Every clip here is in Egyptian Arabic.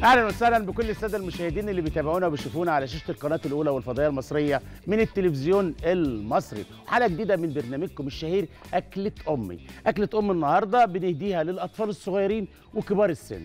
اهلا وسهلا بكل الساده المشاهدين اللي بيتابعونا وبيشوفونا على شاشه القناه الاولى والفضائيه المصريه من التلفزيون المصري حلقه جديده من برنامجكم الشهير اكله امي اكله ام النهارده بنهديها للاطفال الصغيرين وكبار السن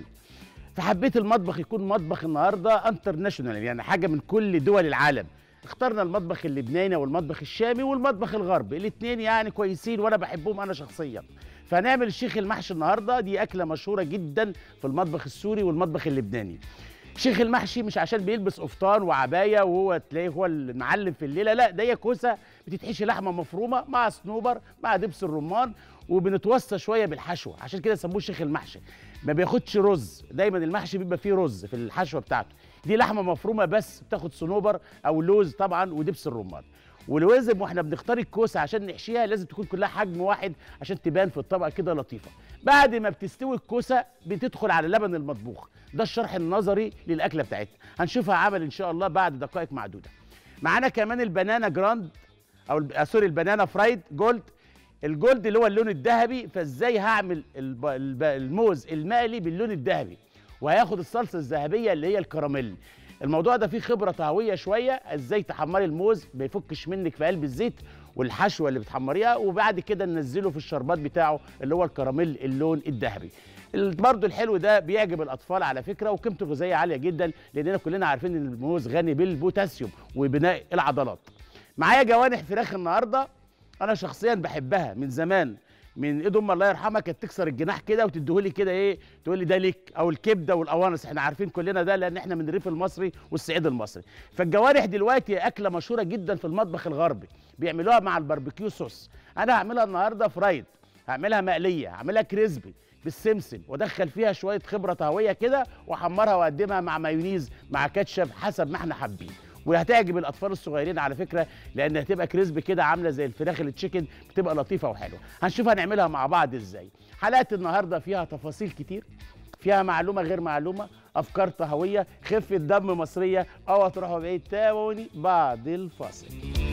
فحبيت المطبخ يكون مطبخ النهارده انترناشونال يعني حاجه من كل دول العالم اخترنا المطبخ اللبناني والمطبخ الشامي والمطبخ الغربي الاثنين يعني كويسين وانا بحبهم انا شخصيا فهنعمل الشيخ المحشي النهارده دي اكله مشهوره جدا في المطبخ السوري والمطبخ اللبناني شيخ المحشي مش عشان بيلبس قفطان وعبايه وهو تلاقيه هو المعلم في الليله لا ده هي كوسه بتتحشي لحمه مفرومه مع صنوبر مع دبس الرمان وبنتوصى شويه بالحشوه عشان كده سموه شيخ المحشي ما بياخدش رز دايما المحشي بيبقى فيه رز في الحشوه بتاعته دي لحمه مفرومه بس بتاخد صنوبر او لوز طبعا ودبس الرمان ولازم واحنا بنختار الكوسه عشان نحشيها لازم تكون كلها حجم واحد عشان تبان في الطبق كده لطيفه بعد ما بتستوي الكوسه بتدخل على لبن المطبوخ ده الشرح النظري للاكله بتاعتنا هنشوفها عمل ان شاء الله بعد دقائق معدوده معانا كمان البنانا جراند او الب- آه، سوري البنانا فرايد جولد الجولد اللي هو اللون الذهبي فازاي هعمل الب... الب... الموز المقلي باللون الذهبي وهياخد الصلصه الذهبيه اللي هي الكراميل الموضوع ده فيه خبره طهويه شويه ازاي تحمري الموز ما يفكش منك في قلب الزيت والحشوه اللي بتحمريها وبعد كده ننزله في الشربات بتاعه اللي هو الكراميل اللون الذهبي برضه الحلو ده بيعجب الاطفال على فكره وقيمته الغذائيه عاليه جدا لاننا كلنا عارفين ان الموز غني بالبوتاسيوم وبناء العضلات معايا جوانح فراخ النهارده انا شخصيا بحبها من زمان من ايد ام الله يرحمها كانت تكسر الجناح كده وتديهولي كده ايه تقول لي ده ليك او الكبده والقوانص احنا عارفين كلنا ده لان احنا من الريف المصري والصعيد المصري فالجوارح دلوقتي اكله مشهوره جدا في المطبخ الغربي بيعملوها مع الباربيكيو صوص انا هعملها النهارده فرايد هعملها مقليه هعملها كريسبي بالسمسم وادخل فيها شويه خبره طهويه كده واحمرها واقدمها مع مايونيز مع كاتشب حسب ما احنا حابين وهتعجب الاطفال الصغيرين على فكره لان هتبقى كريسبي كده عامله زي الفراخ التشيكن بتبقى لطيفه وحلوه هنشوف هنعملها مع بعض ازاي حلقه النهارده فيها تفاصيل كتير فيها معلومه غير معلومه افكار طهويه خفه دم مصريه اوعى تروحوا بعيد تابعوني بعد الفاصل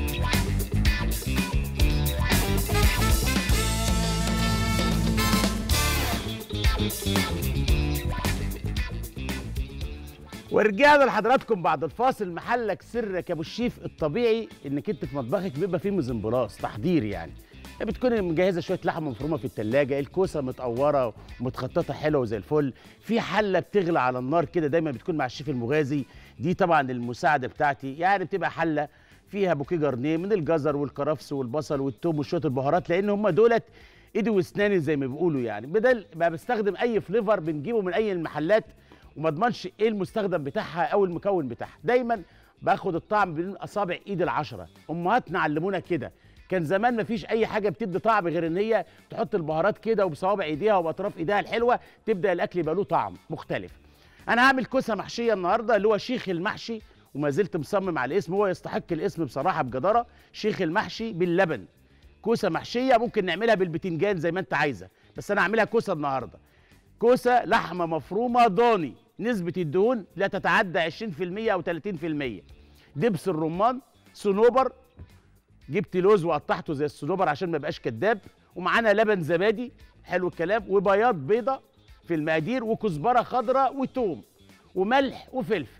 ورجعنا لحضراتكم بعد الفاصل محلك سرك يا ابو الشيف الطبيعي انك انت في مطبخك بيبقى فيه مزمبراس تحضير يعني بتكوني مجهزه شويه لحمه مفرومه في التلاجة الكوسه متقوره ومتخططه حلوه وزي الفل في حله بتغلى على النار كده دايما بتكون مع الشيف المغازي دي طبعا المساعده بتاعتي يعني بتبقى حله فيها بوكيه جرنيه من الجزر والكرفس والبصل والثوم وشويه البهارات لان هم دولت ايدي واسناني زي ما بيقولوا يعني بدل ما بستخدم اي فليفر بنجيبه من اي المحلات وما اضمنش ايه المستخدم بتاعها او المكون بتاعها دايما باخد الطعم بين اصابع ايد العشره امهاتنا علمونا كده كان زمان ما فيش اي حاجه بتدي طعم غير ان هي تحط البهارات كده وبصوابع ايديها وباطراف ايديها الحلوه تبدا الاكل يبقى له طعم مختلف انا هعمل كوسه محشيه النهارده اللي هو شيخ المحشي وما زلت مصمم على الاسم هو يستحق الاسم بصراحه بجداره شيخ المحشي باللبن كوسه محشيه ممكن نعملها بالبتنجان زي ما انت عايزه بس انا هعملها كوسه النهارده كوسه لحمه مفرومه ضاني نسبه الدهون لا تتعدى 20% او 30% دبس الرمان صنوبر جبت لوز وقطعته زي الصنوبر عشان ما يبقاش كداب ومعانا لبن زبادي حلو الكلام وبياض بيضه في المقادير وكزبره خضراء وتوم وملح وفلفل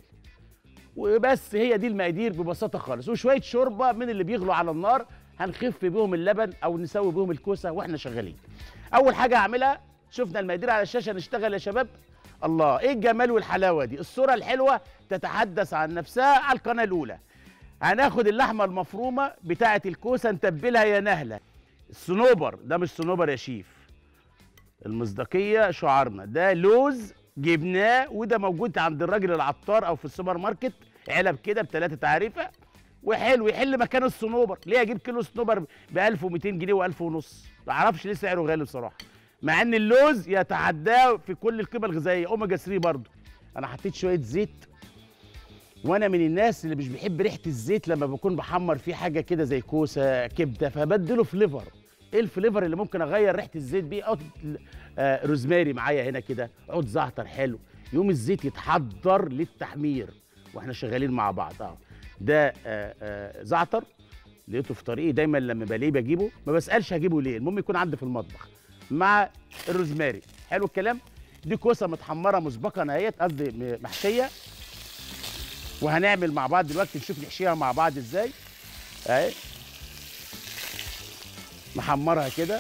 وبس هي دي المقادير ببساطه خالص وشويه شوربه من اللي بيغلوا على النار هنخف بيهم اللبن او نسوي بيهم الكوسه واحنا شغالين اول حاجه هعملها شفنا المقادير على الشاشه نشتغل يا شباب الله ايه الجمال والحلاوه دي الصوره الحلوه تتحدث عن نفسها على القناه الاولى هناخد اللحمه المفرومه بتاعه الكوسه نتبلها يا نهله الصنوبر ده مش صنوبر يا شيف المصداقيه شعارنا ده لوز جبناه وده موجود عند الراجل العطار او في السوبر ماركت علب كده بثلاثه تعريفه وحلو يحل مكان الصنوبر ليه اجيب كيلو صنوبر ب 1200 جنيه و1000 ونص ما اعرفش ليه سعره غالي بصراحه مع ان اللوز يتعداه في كل القيمه الغذائيه اوميجا 3 برضه انا حطيت شويه زيت وانا من الناس اللي مش بيحب ريحه الزيت لما بكون بحمر فيه حاجه كده زي كوسه كبده فبديله فليفر ايه الفليفر اللي ممكن اغير ريحه الزيت بيه عود آه روزماري معايا هنا كده عود زعتر حلو يوم الزيت يتحضر للتحمير واحنا شغالين مع بعض اه ده آه آه زعتر لقيته في طريقي دايما لما بلاقيه بجيبه ما بسالش هجيبه ليه المهم يكون عندي في المطبخ مع الروزماري حلو الكلام دي كوسه متحمره مسبقا اهيت قصدي م- محشيه وهنعمل مع بعض دلوقتي نشوف نحشيها مع بعض ازاي اهي محمرها كده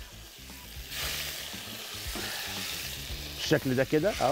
بالشكل ده كده اهو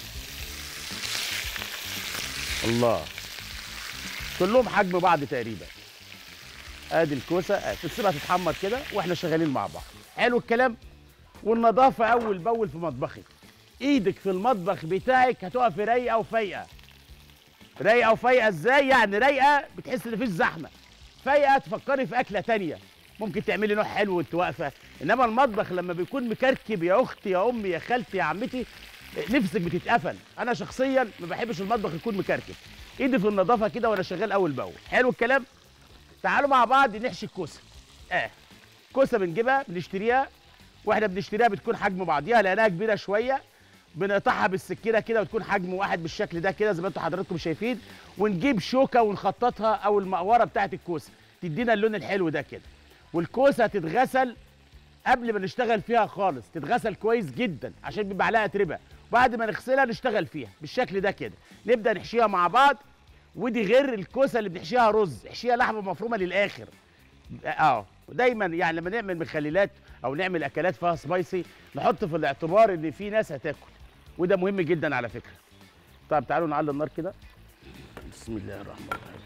الله كلهم حجم بعض تقريبا ادي الكوسه آه، تسيبها تتحمر كده واحنا شغالين مع بعض حلو الكلام والنظافه اول باول في مطبخك ايدك في المطبخ بتاعك هتقف رايقه وفايقه رايقه وفايقه ازاي يعني رايقه بتحس ان مفيش زحمه فايقه تفكري في اكله تانية ممكن تعملي نوع حلو وانت واقفه انما المطبخ لما بيكون مكركب يا اختي يا امي يا خالتي يا عمتي نفسك بتتقفل انا شخصيا ما بحبش المطبخ يكون مكركب ايدي في النظافه كده وانا شغال اول باول حلو الكلام تعالوا مع بعض نحشي الكوسه اه كوسه بنجيبها بنشتريها واحنا بنشتريها بتكون حجم بعضيها لانها كبيره شويه بنقطعها بالسكينه كده وتكون حجم واحد بالشكل ده كده زي ما انتم حضراتكم شايفين ونجيب شوكه ونخططها او المقوره بتاعت الكوسه تدينا اللون الحلو ده كده والكوسه تتغسل قبل ما نشتغل فيها خالص تتغسل كويس جدا عشان بيبقى عليها اتربه بعد ما نغسلها نشتغل فيها بالشكل ده كده نبدا نحشيها مع بعض ودي غير الكوسه اللي بنحشيها رز احشيها لحمه مفرومه للاخر اه دايما يعني لما نعمل مخللات او نعمل اكلات فيها سبايسي نحط في الاعتبار ان في ناس هتاكل وده مهم جدا على فكره طب تعالوا نعلي النار كده بسم الله الرحمن الرحيم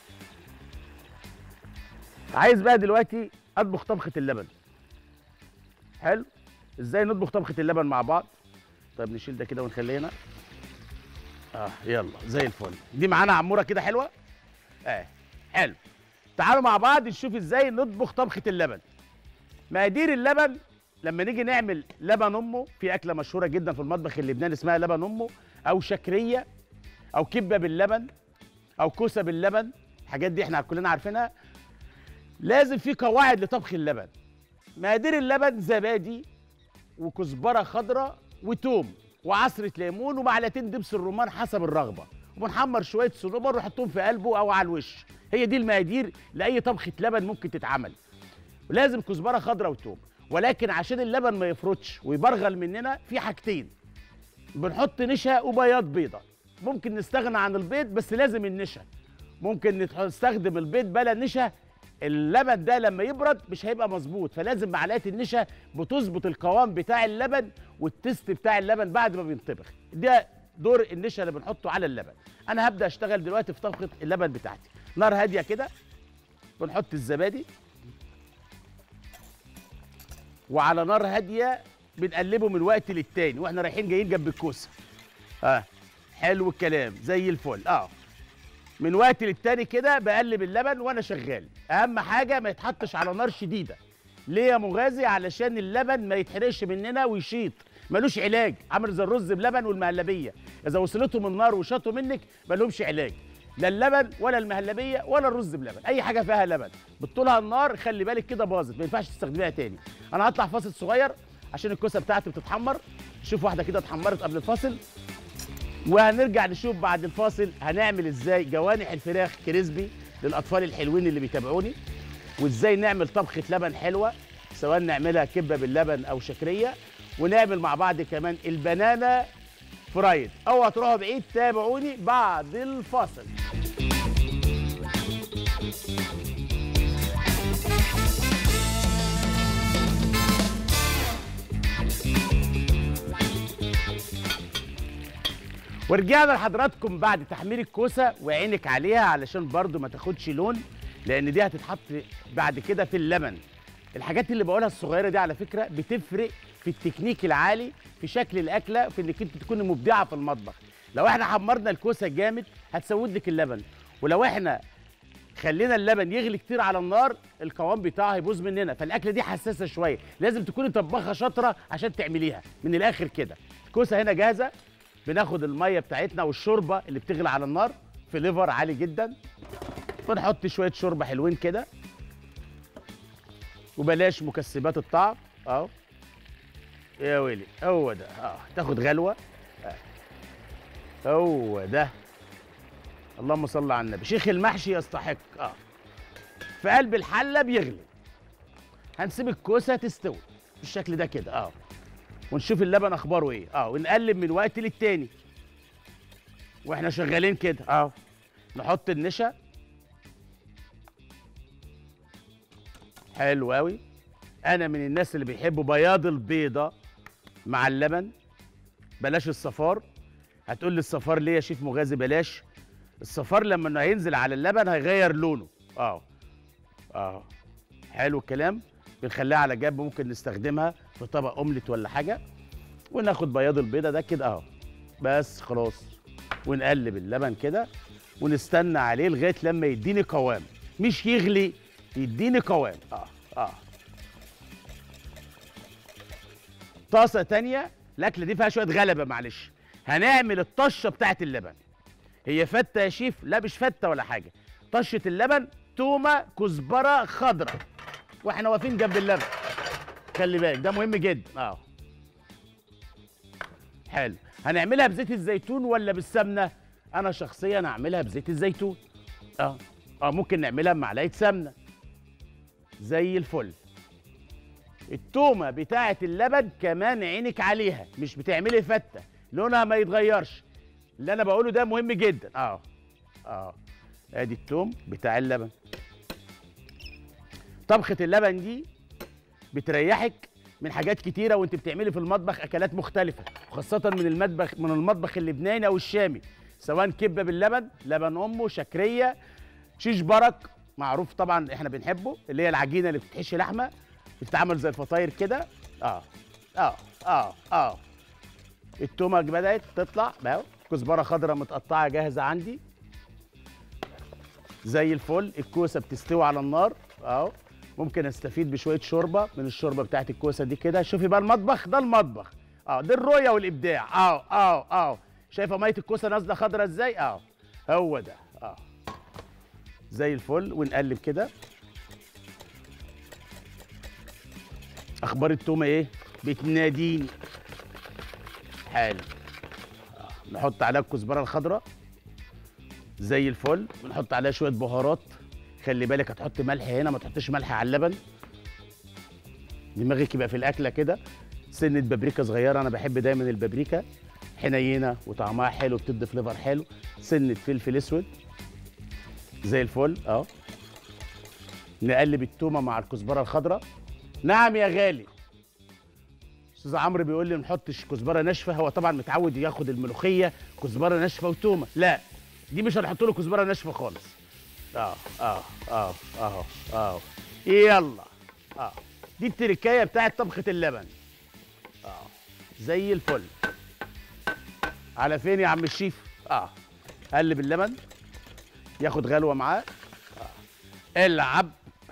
عايز بقى دلوقتي اطبخ طبخه اللبن حلو ازاي نطبخ طبخه اللبن مع بعض طيب نشيل ده كده ونخليه هنا اه يلا زي الفل دي معانا عموره كده حلوه اه حلو تعالوا مع بعض نشوف ازاي نطبخ طبخه اللبن مقادير اللبن لما نيجي نعمل لبن امه في اكله مشهوره جدا في المطبخ اللبناني اسمها لبن امه او شكريه او كبه باللبن او كوسه باللبن الحاجات دي احنا كلنا عارفينها لازم في قواعد لطبخ اللبن مقادير اللبن زبادي وكزبره خضراء وتوم وعصره ليمون ومعلقتين دبس الرمان حسب الرغبه وبنحمر شويه صنوبر ونحطهم في قلبه او على الوش هي دي المقادير لاي طبخه لبن ممكن تتعمل ولازم كزبره خضراء وتوم ولكن عشان اللبن ما يفرطش ويبرغل مننا في حاجتين بنحط نشا وبياض بيضه ممكن نستغنى عن البيض بس لازم النشا ممكن نتح- نستخدم البيض بلا نشا اللبن ده لما يبرد مش هيبقى مظبوط فلازم معلقه النشا بتظبط القوام بتاع اللبن والتست بتاع اللبن بعد ما بينطبخ ده دور النشا اللي بنحطه على اللبن انا هبدا اشتغل دلوقتي في طبخه اللبن بتاعتي نار هاديه كده بنحط الزبادي وعلى نار هاديه بنقلبه من وقت للتاني واحنا رايحين جايين جنب الكوسه اه حلو الكلام زي الفل اه من وقت للتاني كده بقلب اللبن وانا شغال اهم حاجه ما يتحطش على نار شديده ليه يا مغازي علشان اللبن ما يتحرقش مننا ويشيط ملوش علاج عامل زي الرز بلبن والمهلبيه اذا وصلتهم النار وشاطوا منك ملهمش علاج لا اللبن ولا المهلبيه ولا الرز بلبن اي حاجه فيها لبن بتطولها النار خلي بالك كده باظت ما ينفعش تستخدميها تاني انا هطلع فاصل صغير عشان الكوسه بتاعتي بتتحمر شوف واحده كده اتحمرت قبل الفاصل وهنرجع نشوف بعد الفاصل هنعمل ازاي جوانح الفراخ كريسبي للاطفال الحلوين اللي بيتابعوني وازاي نعمل طبخه لبن حلوه سواء نعملها كبه باللبن او شكريه ونعمل مع بعض كمان البنانا فرايد اوعى تروحوا بعيد تابعوني بعد الفاصل ورجعنا لحضراتكم بعد تحمير الكوسه وعينك عليها علشان برضو ما تاخدش لون لان دي هتتحط بعد كده في اللبن الحاجات اللي بقولها الصغيره دي على فكره بتفرق في التكنيك العالي في شكل الاكله في انك انت تكوني مبدعه في المطبخ لو احنا حمرنا الكوسه جامد هتسود لك اللبن ولو احنا خلينا اللبن يغلي كتير على النار القوام بتاعه هيبوظ مننا فالاكله دي حساسه شويه لازم تكوني طباخه شاطره عشان تعمليها من الاخر كده الكوسه هنا جاهزه بناخد الميه بتاعتنا والشوربه اللي بتغلي على النار في ليفر عالي جدا بنحط شويه شوربه حلوين كده وبلاش مكسبات الطعم اهو يا ويلي هو ده اه تاخد غلوه آه. هو ده اللهم صل على النبي شيخ المحشي يستحق اه في قلب الحله بيغلي هنسيب الكوسه تستوي بالشكل ده كده اه ونشوف اللبن اخباره ايه اه ونقلب من وقت للتاني واحنا شغالين كده اه نحط النشا حلو قوي انا من الناس اللي بيحبوا بياض البيضه مع اللبن بلاش الصفار هتقول لي الصفار ليه يا شيف مغازي بلاش الصفار لما انه هينزل على اللبن هيغير لونه اه اه حلو الكلام بنخليها على جنب ممكن نستخدمها في طبق اومليت ولا حاجه وناخد بياض البيضه ده كده اهو بس خلاص ونقلب اللبن كده ونستنى عليه لغايه لما يديني قوام مش يغلي يديني قوام اه اه طاسه تانية الاكله دي فيها شويه غلبه معلش هنعمل الطشه بتاعت اللبن هي فته يا شيف لا مش فته ولا حاجه طشه اللبن تومه كزبره خضراء واحنا واقفين جنب اللبن خلي بالك ده مهم جدا اه حلو هنعملها بزيت الزيتون ولا بالسمنه انا شخصيا هعملها بزيت الزيتون اه اه ممكن نعملها بمعلقه سمنه زي الفل التومه بتاعه اللبن كمان عينك عليها مش بتعملي فته لونها ما يتغيرش اللي انا بقوله ده مهم جدا اه اه ادي التوم بتاع اللبن طبخه اللبن دي بتريحك من حاجات كتيره وانت بتعملي في المطبخ اكلات مختلفه وخاصه من المطبخ من المطبخ اللبناني او الشامي سواء كبه باللبن لبن امه شكريه شيش برك معروف طبعا احنا بنحبه اللي هي العجينه اللي بتتحشي لحمه بتتعمل زي الفطاير كده اه اه اه اه التومه بدات تطلع اهو كزبره خضراء متقطعه جاهزه عندي زي الفل الكوسه بتستوي على النار اهو ممكن استفيد بشويه شوربه من الشوربه بتاعت الكوسه دي كده شوفي بقى المطبخ ده المطبخ اه دي الرؤيه والابداع اه اه اه شايفه ميه الكوسه نازله خضرا ازاي اه هو ده اه زي الفل ونقلب كده اخبار التومه ايه بتناديني حلو آه. نحط عليها الكزبره الخضراء زي الفل ونحط عليها شويه بهارات خلي بالك هتحط ملح هنا ما تحطش ملح على اللبن دماغك يبقى في الاكله كده سنه بابريكا صغيره انا بحب دايما البابريكا حنينه وطعمها حلو بتدي فليفر حلو سنه فلفل اسود زي الفل اه نقلب التومه مع الكزبره الخضراء نعم يا غالي استاذ عمرو بيقول لي ما نحطش كزبره ناشفه هو طبعا متعود ياخد الملوخيه كزبره ناشفه وتومه لا دي مش هنحط له كزبره ناشفه خالص اه اه اه اه اه يلا اه دي التركايه بتاعت طبخه اللبن اه زي الفل على فين يا عم الشيف اه قلب اللبن ياخد غلوه معاه آه. العب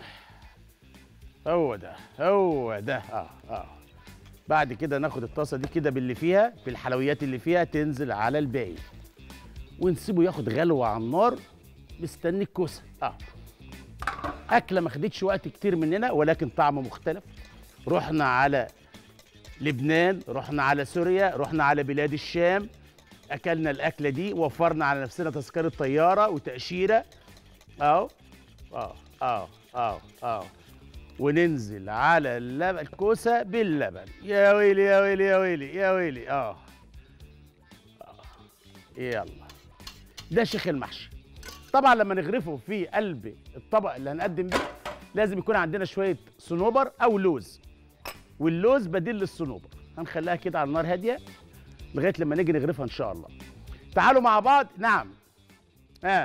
هو ده هو ده اه اه بعد كده ناخد الطاسه دي كده باللي فيها بالحلويات اللي فيها تنزل على الباقي ونسيبه ياخد غلوه على النار مستني الكوسه اه اكله ما خدتش وقت كتير مننا ولكن طعم مختلف رحنا على لبنان رحنا على سوريا رحنا على بلاد الشام اكلنا الاكله دي وفرنا على نفسنا تذكره طياره وتاشيره اهو اه اه اه اه وننزل على اللبن الكوسه باللبن يا ويلي يا ويلي يا ويلي يا ويلي اه, آه. يلا ده شيخ المحشي طبعا لما نغرفه في قلب الطبق اللي هنقدم بيه لازم يكون عندنا شويه صنوبر او لوز واللوز بديل للصنوبر هنخليها كده على النار هاديه لغايه لما نيجي نغرفها ان شاء الله تعالوا مع بعض نعم ها آه.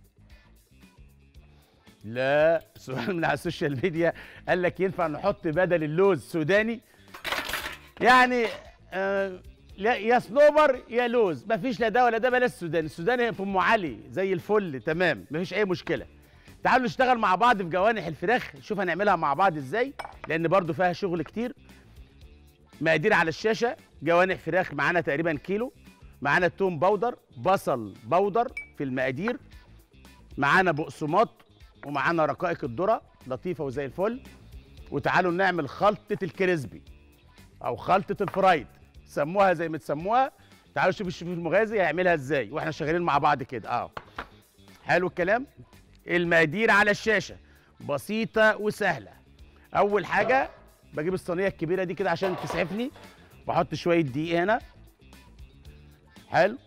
لا سؤال من على السوشيال ميديا قال لك ينفع نحط بدل اللوز سوداني يعني آه لا يا صنوبر يا لوز مفيش لا ده ولا ده بلاش سوداني السوداني في ام علي زي الفل تمام مفيش اي مشكله تعالوا نشتغل مع بعض في جوانح الفراخ نشوف هنعملها مع بعض ازاي لان برضو فيها شغل كتير مقادير على الشاشه جوانح فراخ معانا تقريبا كيلو معانا توم بودر بصل بودر في المقادير معانا بقسماط ومعانا رقائق الذره لطيفه وزي الفل وتعالوا نعمل خلطه الكريسبي او خلطه الفرايد سموها زي ما تسموها تعالوا شوفوا الشيف المغازي هيعملها ازاي واحنا شغالين مع بعض كده اه حلو الكلام المقادير على الشاشه بسيطه وسهله اول حاجه بجيب الصينيه الكبيره دي كده عشان تسعفني بحط شويه دقيق هنا حلو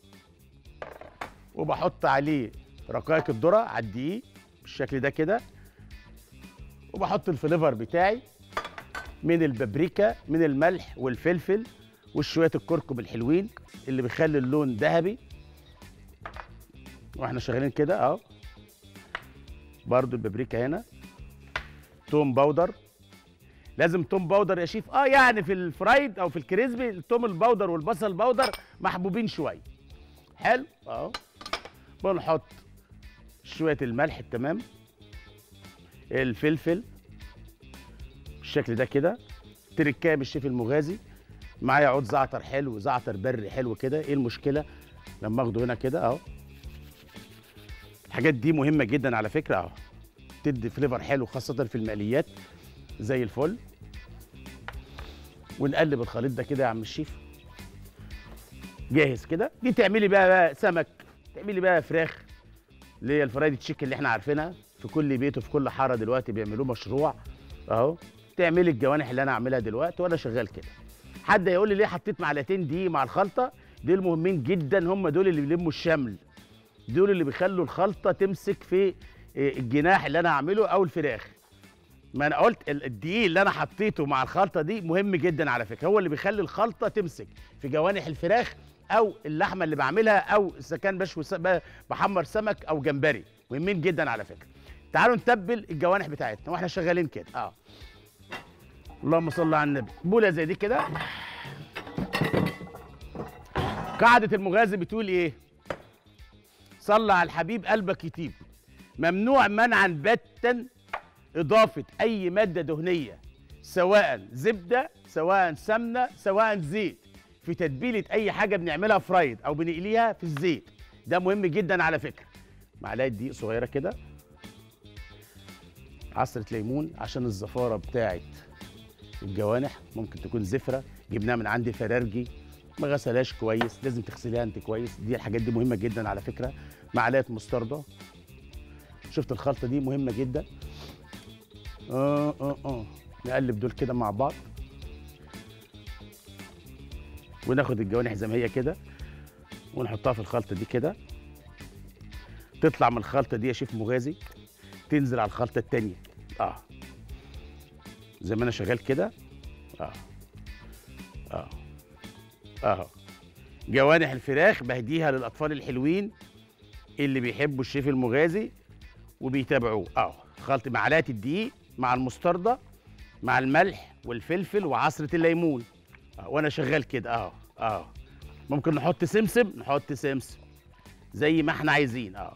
وبحط عليه رقائق الذره على الدقيق بالشكل ده كده وبحط الفليفر بتاعي من البابريكا من الملح والفلفل وشويه الكركم الحلوين اللي بيخلي اللون ذهبي واحنا شغالين كده اهو برضو البابريكا هنا توم باودر لازم توم باودر يا شيف اه يعني في الفرايد او في الكريسبي التوم الباودر والبصل الباودر محبوبين شويه حلو اهو بنحط شويه الملح التمام الفلفل بالشكل ده كده تركايه من الشيف المغازي معايا عود زعتر حلو زعتر بري حلو كده ايه المشكله لما اخده هنا كده اهو الحاجات دي مهمه جدا على فكره اهو تدي فليفر حلو خاصه في المقليات زي الفل ونقلب الخليط ده كده يا عم الشيف جاهز كده دي تعملي بقى, بقى سمك تعملي بقى فراخ اللي هي الفرايد تشيكن اللي احنا عارفينها في كل بيت وفي كل حاره دلوقتي بيعملوه مشروع اهو تعملي الجوانح اللي انا عاملها دلوقتي وانا شغال كده حد يقول لي ليه حطيت معلقتين دقيق مع الخلطه دول مهمين جدا هم دول اللي بيلموا الشمل دول اللي بيخلوا الخلطه تمسك في الجناح اللي انا هعمله او الفراخ ما انا قلت الدقيق اللي انا حطيته مع الخلطه دي مهم جدا على فكره هو اللي بيخلي الخلطه تمسك في جوانح الفراخ او اللحمه اللي بعملها او اذا كان بشوي بحمر سمك او جمبري مهمين جدا على فكره تعالوا نتبل الجوانح بتاعتنا واحنا شغالين كده اه اللهم صل على النبي بوله زي دي كده قاعده المغازي بتقول ايه صلى على الحبيب قلبك يطيب ممنوع منعا باتا اضافه اي ماده دهنيه سواء زبده سواء سمنه سواء زيت في تتبيله اي حاجه بنعملها فرايد او بنقليها في الزيت ده مهم جدا على فكره معلقه دقيق صغيره كده عصره ليمون عشان الزفاره بتاعت الجوانح ممكن تكون زفره جبناها من عند فرارجي ما غسلهاش كويس لازم تغسليها انت كويس دي الحاجات دي مهمه جدا على فكره معلقه مستردة شفت الخلطه دي مهمه جدا اه اه اه نقلب دول كده مع بعض وناخد الجوانح زي ما هي كده ونحطها في الخلطه دي كده تطلع من الخلطه دي يا شيف مغازي تنزل على الخلطه التانيه اه زي ما انا شغال كده اه اه اهو جوانح الفراخ بهديها للاطفال الحلوين اللي بيحبوا الشيف المغازي وبيتابعوه اهو خلط معلقه الدقيق مع المستردة مع الملح والفلفل وعصرة الليمون أهو وانا شغال كده اهو اهو ممكن نحط سمسم نحط سمسم زي ما احنا عايزين اهو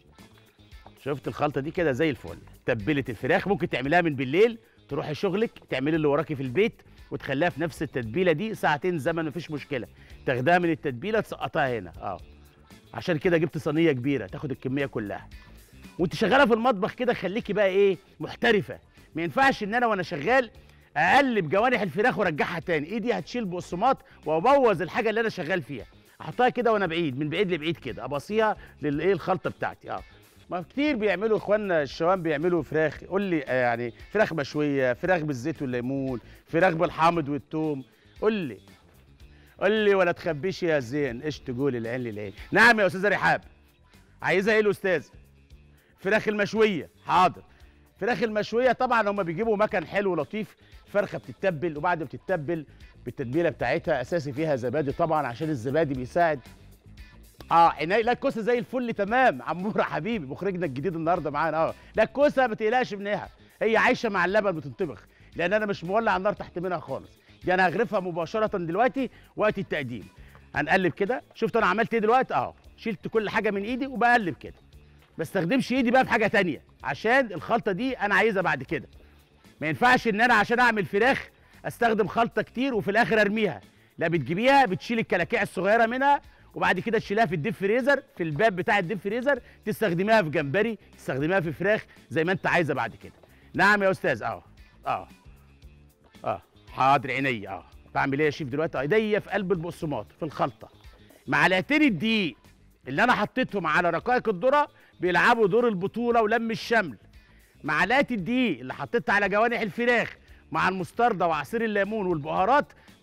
شفت الخلطه دي كده زي الفل تبلت الفراخ ممكن تعملها من بالليل تروحي شغلك تعملي اللي وراكي في البيت وتخليها في نفس التتبيله دي ساعتين زمن مفيش مشكله تاخدها من التتبيله تسقطها هنا اه عشان كده جبت صينيه كبيره تاخد الكميه كلها وانت شغاله في المطبخ كده خليكي بقى ايه محترفه ما ينفعش ان انا وانا شغال اقلب جوانح الفراخ وارجعها تاني ايدي هتشيل بقسماط وابوظ الحاجه اللي انا شغال فيها احطها كده وانا بعيد من بعيد لبعيد كده ابصيها للايه الخلطه بتاعتي اه ما كتير بيعملوا اخواننا الشوام بيعملوا فراخ قول لي آه يعني فراخ مشويه فراخ بالزيت والليمون فراخ بالحامض والثوم قول لي قول لي ولا تخبيش يا زين ايش تقول العين للعين نعم يا استاذه رحاب عايزها ايه الاستاذ فراخ المشويه حاضر فراخ المشويه طبعا هم بيجيبوا مكان حلو لطيف الفرخه بتتبل وبعد ما بتتبل بالتتبيله بتاعتها اساسي فيها زبادي طبعا عشان الزبادي بيساعد اه عيني لا الكوسه زي الفل تمام عموره حبيبي مخرجنا الجديد النهارده معانا اه لا الكوسه ما تقلقش منها هي عايشه مع اللبن بتنطبخ لان انا مش مولع النار تحت منها خالص دي انا هغرفها مباشره دلوقتي وقت التقديم هنقلب كده شفت انا عملت ايه دلوقتي اهو شلت كل حاجه من ايدي وبقلب كده ما استخدمش ايدي بقى في حاجه تانية عشان الخلطه دي انا عايزها بعد كده ما ينفعش ان انا عشان اعمل فراخ استخدم خلطه كتير وفي الاخر ارميها لا بتجيبيها بتشيل الكلاكيع الصغيره منها وبعد كده تشيلها في الديب فريزر في الباب بتاع الديب فريزر تستخدميها في جمبري تستخدميها في فراخ زي ما انت عايزه بعد كده نعم يا استاذ اه اه اه حاضر عينيا اه بعمل ايه يا شيف دلوقتي ايديا في قلب البقسماط في الخلطه معلقتين الدقيق اللي انا حطيتهم على رقائق الذره بيلعبوا دور البطوله ولم الشمل معلقه الدقيق اللي حطيتها على جوانح الفراخ مع المستردة وعصير الليمون والبهارات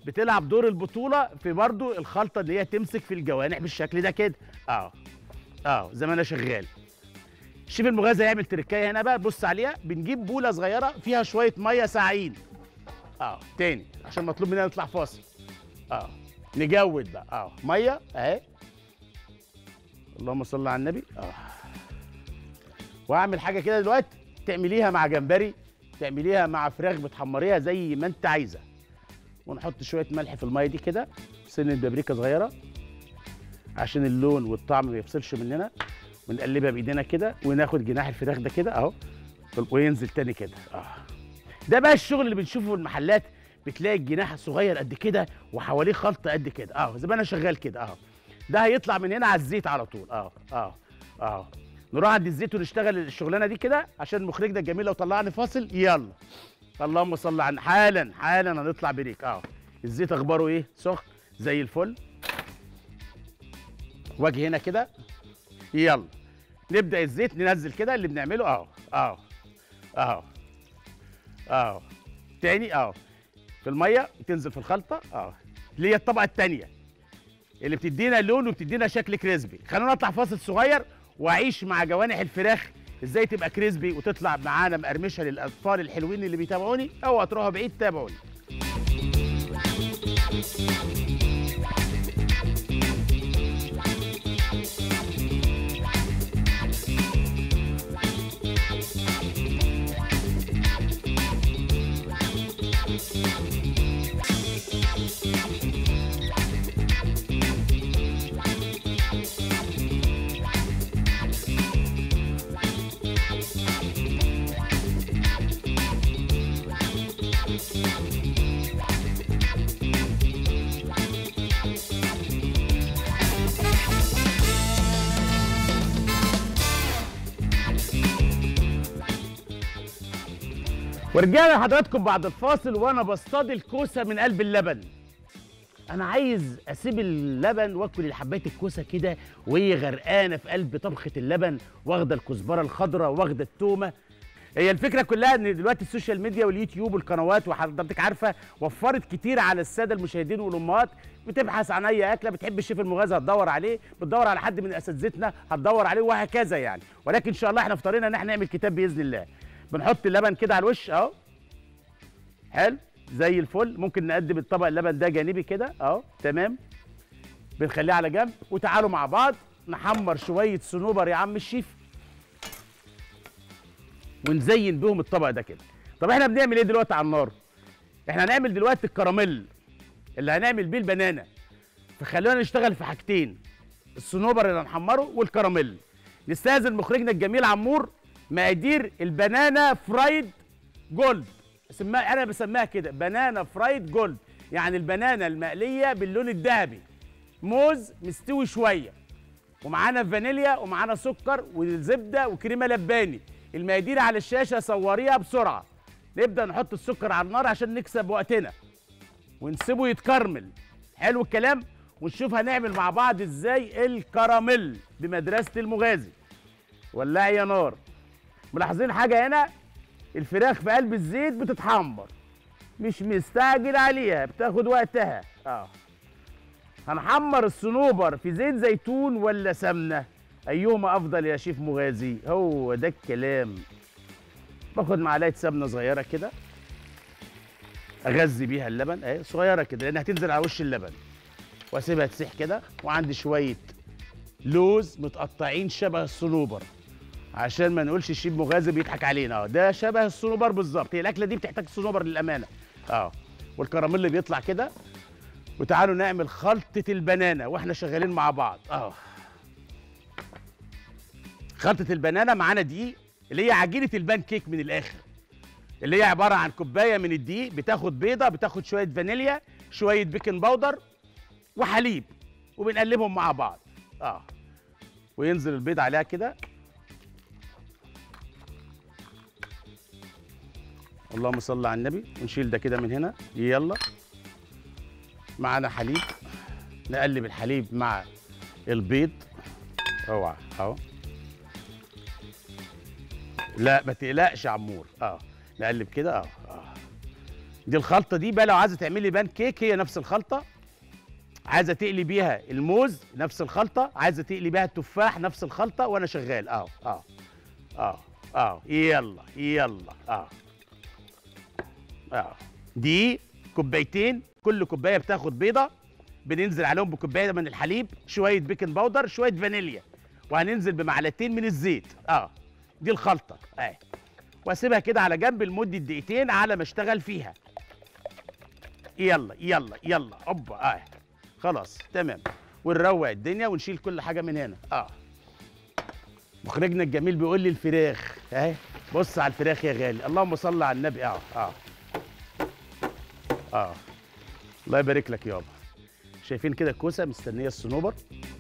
بتلعب دور البطوله في برضو الخلطه اللي هي تمسك في الجوانح بالشكل ده كده اه اه زي ما انا شغال الشيف المغازي هيعمل تركايه هنا بقى بص عليها بنجيب بوله صغيره فيها شويه ميه ساقعين اه تاني عشان مطلوب مننا نطلع فاصل اه نجود بقى اه ميه اهي اللهم صل على النبي اه واعمل حاجه كده دلوقتي تعمليها مع جمبري تعمليها مع فراخ بتحمريها زي ما انت عايزه ونحط شويه ملح في الميه دي كده سنه بابريكا صغيره عشان اللون والطعم ما يفصلش مننا ونقلبها بايدينا كده وناخد جناح الفراخ ده كده اهو وينزل تاني كده اه ده بقى الشغل اللي بنشوفه في المحلات بتلاقي الجناح صغير قد كده وحواليه خلطه قد كده اه زي ما انا شغال كده اه ده هيطلع من هنا على الزيت على طول اه اه اه نروح عند الزيت ونشتغل الشغلانه دي كده عشان مخرجنا الجميل لو طلعني فاصل يلا اللهم صل على حالا حالا هنطلع بريك اه الزيت اخباره ايه سخن زي الفل واجي هنا كده يلا نبدا الزيت ننزل كده اللي بنعمله اهو اهو اهو اهو تاني اهو في الميه تنزل في الخلطه اهو اللي هي الطبقه الثانيه اللي بتدينا لون وبتدينا شكل كريسبي خلونا نطلع فاصل صغير واعيش مع جوانح الفراخ ازاي تبقى كريسبي وتطلع معانا مقرمشه للاطفال الحلوين اللي بيتابعوني اوعى تروحوا بعيد تابعوني ورجعنا لحضراتكم بعد الفاصل وانا بصطاد الكوسه من قلب اللبن انا عايز اسيب اللبن واكل حبايه الكوسه كده وهي غرقانه في قلب طبخه اللبن واخده الكزبره الخضراء واخده التومه هي الفكره كلها ان دلوقتي السوشيال ميديا واليوتيوب والقنوات وحضرتك عارفه وفرت كتير على الساده المشاهدين والامهات بتبحث عن اي اكله بتحب الشيف المغازي هتدور عليه بتدور على حد من اساتذتنا هتدور عليه وهكذا يعني ولكن ان شاء الله احنا في طريقنا ان احنا نعمل كتاب باذن الله بنحط اللبن كده على الوش اهو حلو زي الفل ممكن نقدم الطبق اللبن ده جانبي كده اهو تمام بنخليه على جنب وتعالوا مع بعض نحمر شويه صنوبر يا عم الشيف ونزين بيهم الطبق ده كده طب احنا بنعمل ايه دلوقتي على النار احنا هنعمل دلوقتي الكراميل اللي هنعمل بيه البنانه فخلونا نشتغل في حاجتين الصنوبر اللي هنحمره والكراميل نستاذن مخرجنا الجميل عمور مقادير البنانا فرايد جولد اسمها انا بسميها كده بنانا فرايد جولد يعني البنانا المقليه باللون الذهبي موز مستوي شويه ومعانا فانيليا ومعانا سكر وزبده وكريمه لباني المقادير على الشاشه صوريها بسرعه نبدا نحط السكر على النار عشان نكسب وقتنا ونسيبه يتكرمل حلو الكلام ونشوف هنعمل مع بعض ازاي الكراميل بمدرسه المغازي ولعي يا نار ملاحظين حاجه هنا الفراخ في قلب الزيت بتتحمر مش مستعجل عليها بتاخد وقتها اه هنحمر الصنوبر في زيت زيتون ولا سمنه ايهما افضل يا شيف مغازي هو ده الكلام باخد معلقه سمنه صغيره كده اغذي بيها اللبن اهي صغيره كده لان هتنزل على وش اللبن واسيبها تسيح كده وعندي شويه لوز متقطعين شبه الصنوبر عشان ما نقولش الشيف مغازي بيضحك علينا اه ده شبه الصنوبر بالظبط هي الاكله دي بتحتاج صنوبر للامانه اه والكراميل اللي بيطلع كده وتعالوا نعمل خلطه البنانه واحنا شغالين مع بعض اه خلطه البنانه معانا دقيق اللي هي عجينه البان كيك من الاخر اللي هي عباره عن كوبايه من الدقيق بتاخد بيضه بتاخد شويه فانيليا شويه بيكنج باودر وحليب وبنقلبهم مع بعض اه وينزل البيض عليها كده اللهم صل على النبي ونشيل ده كده من هنا يلا معانا حليب نقلب الحليب مع البيض اوعى اهو لا ما تقلقش يا عمور اه نقلب كده اه اه دي الخلطه دي بقى لو عايزه تعملي بان كيك هي نفس الخلطه عايزه تقلي بيها الموز نفس الخلطه عايزه تقلي بيها التفاح نفس الخلطه وانا شغال اه اه اه اه يلا يلا اه اه دي كوبايتين كل كوبايه بتاخد بيضه بننزل عليهم بكوبايه من الحليب شويه بيكنج باودر شويه فانيليا وهننزل بمعلقتين من الزيت اه دي الخلطه اه واسيبها كده على جنب لمده دقيقتين على ما اشتغل فيها يلا يلا يلا اوبا اه خلاص تمام ونروق الدنيا ونشيل كل حاجه من هنا اه مخرجنا الجميل بيقول لي الفراخ اهي بص على الفراخ يا غالي اللهم صل على النبي اه اه اه الله يبارك لك يابا شايفين كده الكوسه مستنيه الصنوبر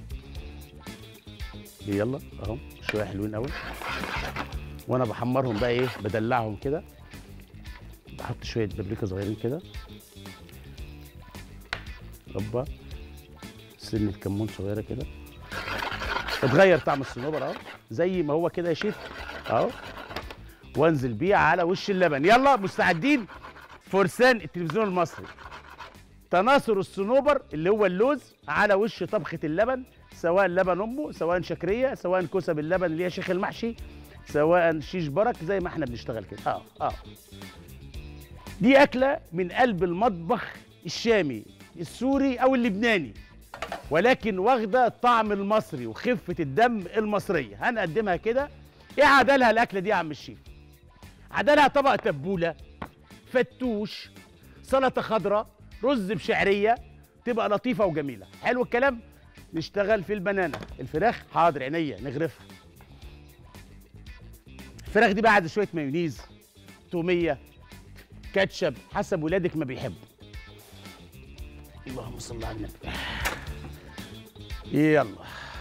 يلا اهو شويه حلوين قوي وانا بحمرهم بقى ايه بدلعهم كده بحط شويه بابريكا صغيرين كده اوبا سنه كمون صغيره كده اتغير طعم الصنوبر اهو زي ما هو كده يا شيف اهو وانزل بيه على وش اللبن يلا مستعدين فرسان التلفزيون المصري تناثر الصنوبر اللي هو اللوز على وش طبخه اللبن سواء لبن امه سواء شكريه سواء كوسه باللبن اللي هي شيخ المحشي سواء شيش برك زي ما احنا بنشتغل كده اه اه دي اكله من قلب المطبخ الشامي السوري او اللبناني ولكن واخده الطعم المصري وخفه الدم المصريه هنقدمها كده ايه عدلها الاكله دي يا عم الشيف عدلها طبق تبوله فتوش سلطه خضراء رز بشعريه تبقى لطيفه وجميله حلو الكلام نشتغل في البنانه الفراخ حاضر عينيا نغرفها الفراخ دي بقى عايزه شويه مايونيز توميه كاتشب حسب ولادك ما بيحبوا اللهم صل على النبي يلا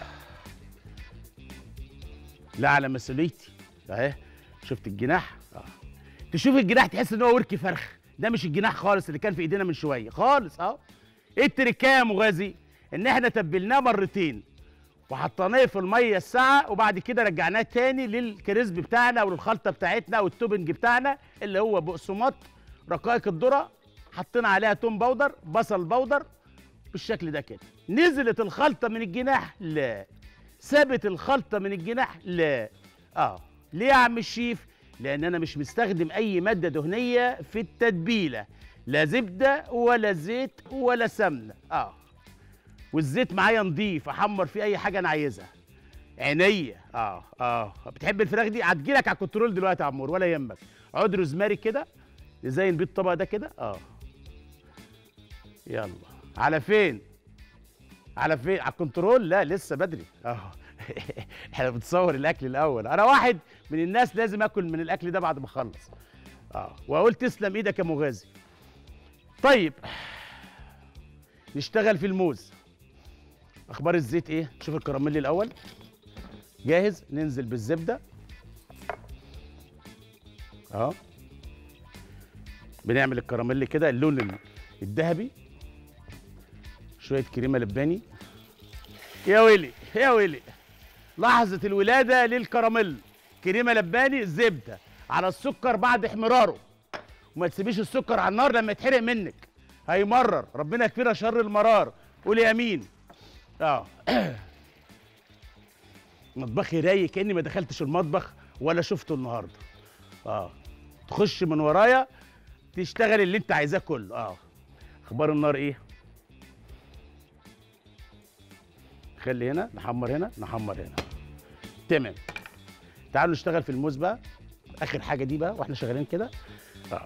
لا على مسؤوليتي اهي شفت الجناح اه تشوف الجناح تحس ان هو ورك فرخ ده مش الجناح خالص اللي كان في ايدينا من شويه خالص اه ايه التركايه يا مغازي ان احنا تبلناه مرتين وحطيناه في الميه الساعه وبعد كده رجعناه تاني للكريسب بتاعنا وللخلطه بتاعتنا والتوبنج بتاعنا اللي هو بقسماط رقائق الذره حطينا عليها توم باودر بصل باودر بالشكل ده كده نزلت الخلطه من الجناح لا ثابت الخلطه من الجناح لا اه ليه يا عم الشيف لان انا مش مستخدم اي ماده دهنيه في التتبيله لا زبده ولا زيت ولا سمنه اه والزيت معايا نضيف احمر فيه اي حاجه انا عايزها عينيا اه اه بتحب الفراخ دي هتجيلك على الكنترول دلوقتي يا عمور ولا يهمك عود روزماري كده نزين بيه الطبق ده كده اه يلا على فين على فين على الكنترول لا لسه بدري اه احنا بنصور الاكل الاول انا واحد من الناس لازم اكل من الاكل ده بعد ما اخلص اه واقول تسلم ايدك يا مغازي طيب نشتغل في الموز اخبار الزيت ايه شوف الكراميل الاول جاهز ننزل بالزبده اه بنعمل الكراميل كده اللون الذهبي شويه كريمه لباني يا ويلي يا ويلي لحظه الولاده للكراميل كريمه لباني زبده على السكر بعد احمراره وما تسيبيش السكر على النار لما يتحرق منك هيمرر ربنا يكفينا شر المرار قولي امين اه مطبخي رايق كاني ما دخلتش المطبخ ولا شفته النهارده اه تخش من ورايا تشتغل اللي انت عايزاه كله اه اخبار النار ايه خلي هنا نحمر هنا نحمر هنا تمام تعالوا نشتغل في الموز بقى اخر حاجه دي بقى واحنا شغالين كده اه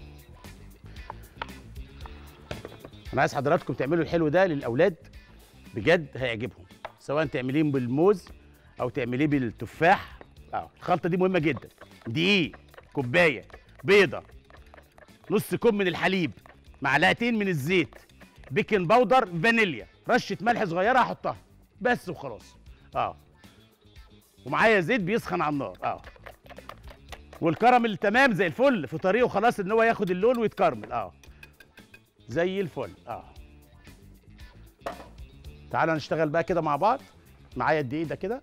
انا عايز حضراتكم تعملوا الحلو ده للاولاد بجد هيعجبهم سواء تعمليه بالموز او تعمليه بالتفاح اه الخلطه دي مهمه جدا دقيق كوبايه بيضه نص كوب من الحليب معلقتين من الزيت بيكنج باودر فانيليا رشه ملح صغيره هحطها بس وخلاص اه ومعايا زيت بيسخن على النار اه والكراميل تمام زي الفل في طريقه خلاص ان هو ياخد اللون ويتكرمل اه زي الفل اه تعالى نشتغل بقى كده مع بعض معايا الدقيق ده كده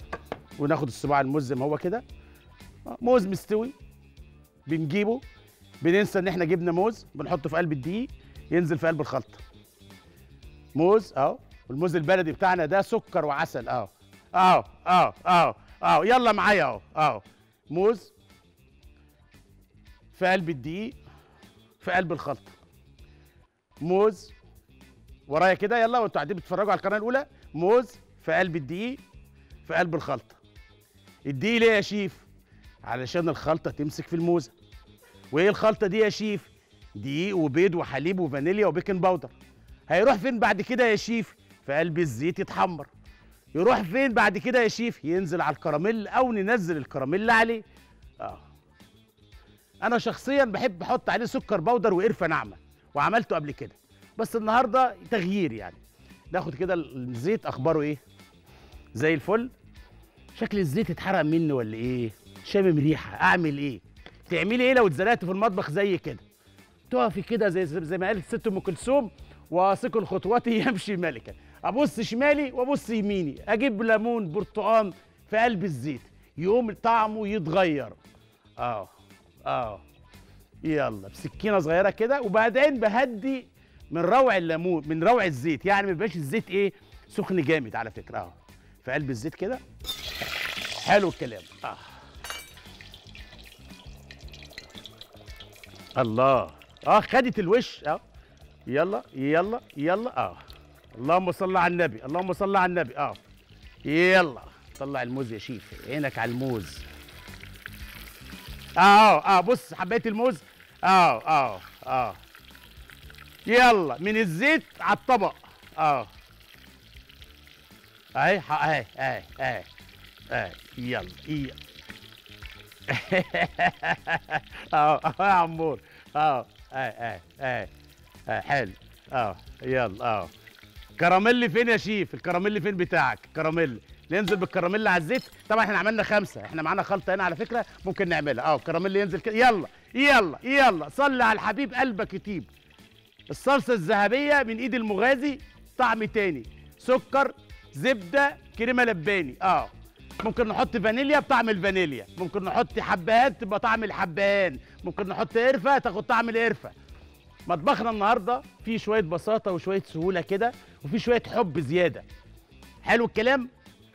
وناخد الصباع الموز زي ما هو كده آه، موز مستوي بنجيبه بننسى ان احنا جبنا موز بنحطه في قلب الدقيق ينزل في قلب الخلطه موز اهو والموز البلدي بتاعنا ده سكر وعسل اهو اهو اهو اهو اهو يلا معايا اهو اهو موز في قلب الدقيق في قلب الخلطه موز ورايا كده يلا وانتوا قاعدين بتتفرجوا على القناه الاولى موز في قلب الدقيق في قلب الخلطه الدقيق ليه يا شيف علشان الخلطه تمسك في الموزه وايه الخلطه دي يا شيف دقيق وبيض وحليب وفانيليا وبيكنج باودر هيروح فين بعد كده يا شيف في قلب الزيت يتحمر يروح فين بعد كده يا شيف ينزل على الكراميل او ننزل الكراميل عليه اه انا شخصيا بحب احط عليه سكر بودر وقرفه ناعمه وعملته قبل كده بس النهارده تغيير يعني ناخد كده الزيت اخباره ايه زي الفل شكل الزيت اتحرق مني ولا ايه شامم ريحه اعمل ايه تعملي ايه لو اتزنقت في المطبخ زي كده تقفي كده زي زي ما قالت ست ام كلثوم واثق الخطوات يمشي ملكا ابص شمالي وابص يميني اجيب ليمون برتقان في قلب الزيت يقوم طعمه يتغير اه اه يلا بسكينه صغيره كده وبعدين بهدي من روع الليمون من روع الزيت يعني ما يبقاش الزيت ايه سخن جامد على فكره اه في قلب الزيت كده حلو الكلام اه الله اه خدت الوش اه يلا يلا يلا اه اللهم صل على النبي اللهم صل على النبي اه يلا طلع الموز يا شيف عينك على الموز اه اه بص حبيت الموز اه اه اه يلا من الزيت على الطبق اه اهي اهي اهي اهي اهي يلا يلا اه اه يا عمور اه اه اه اه حلو اه يلا اه كراميل فين يا شيف الكراميل فين بتاعك كراميل ننزل بالكراميل على الزيت طبعا احنا عملنا خمسه احنا معانا خلطه هنا على فكره ممكن نعملها اه الكراميل ينزل كده يلا يلا يلا صلي على الحبيب قلبك يطيب الصلصه الذهبيه من ايد المغازي طعم تاني سكر زبده كريمه لباني اه ممكن نحط فانيليا بطعم الفانيليا ممكن نحط حبهان تبقى طعم الحبهان ممكن نحط قرفه تاخد طعم القرفه مطبخنا النهارده فيه شويه بساطه وشويه سهوله كده وفيه شويه حب زياده حلو الكلام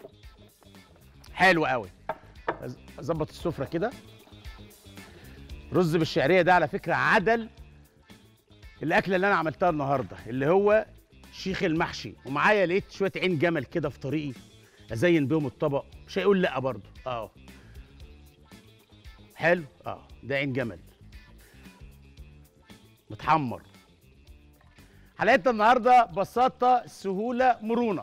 حلو قوي اظبط السفره كده رز بالشعريه ده على فكره عدل الاكله اللي انا عملتها النهارده اللي هو شيخ المحشي ومعايا لقيت شويه عين جمل كده في طريقي ازين بيهم الطبق مش هيقول لا برضه اه حلو اه ده عين جمل متحمر حلقتنا النهارده بساطه سهوله مرونه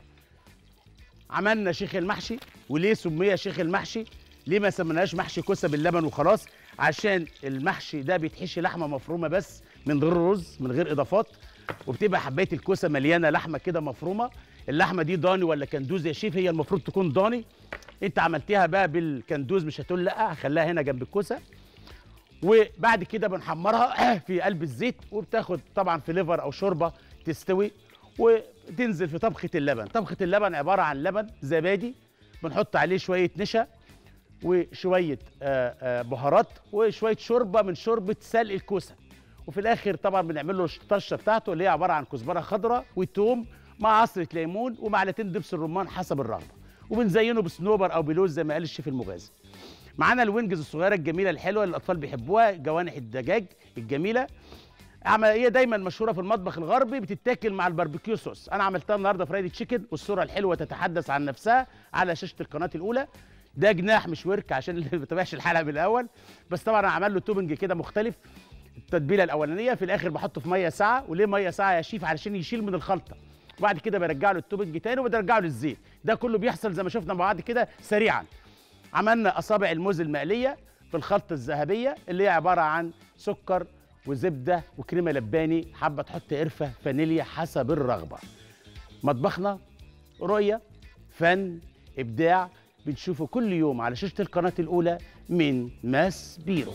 عملنا شيخ المحشي وليه سمي شيخ المحشي ليه ما سميناهاش محشي كوسه باللبن وخلاص عشان المحشي ده بيتحشي لحمه مفرومه بس من غير رز من غير اضافات وبتبقى حبايه الكوسه مليانه لحمه كده مفرومه اللحمه دي ضاني ولا كندوز يا شيف هي المفروض تكون ضاني انت عملتيها بقى بالكندوز مش هتقول لا هخليها هنا جنب الكوسه وبعد كده بنحمرها في قلب الزيت وبتاخد طبعا في ليفر او شوربه تستوي وتنزل في طبخه اللبن طبخه اللبن عباره عن لبن زبادي بنحط عليه شويه نشا وشويه آه، آه، بهارات وشويه شوربه من شوربه سلق الكوسه وفي الاخر طبعا بنعمل له الطشه بتاعته اللي هي عباره عن كزبره خضراء وتوم مع عصره ليمون ومعلقتين دبس الرمان حسب الرغبه وبنزينه بسنوبر او بلوز زي ما قال الشيف المغازي معانا الوينجز الصغيره الجميله الحلوه اللي الاطفال بيحبوها جوانح الدجاج الجميله عمليه دايما مشهوره في المطبخ الغربي بتتاكل مع الباربيكيو صوص انا عملتها النهارده فرايدي تشيكن والصوره الحلوه تتحدث عن نفسها على شاشه القناه الاولى ده جناح مش ورك عشان اللي ما بيتابعش الحلقه من الاول بس طبعا انا عمل له توبنج كده مختلف التتبيله الاولانيه في الاخر بحطه في ميه ساعه وليه ميه ساعه يا شيف علشان يشيل من الخلطه وبعد كده برجع له التوبنج تاني وبرجعه للزيت ده كله بيحصل زي ما شفنا مع بعض كده سريعا عملنا اصابع الموز المقليه في الخلطه الذهبيه اللي هي عباره عن سكر وزبده وكريمه لباني حابه تحط قرفه فانيليا حسب الرغبه مطبخنا رؤيه فن ابداع بنشوفه كل يوم على شاشه القناه الاولى من ماس بيرو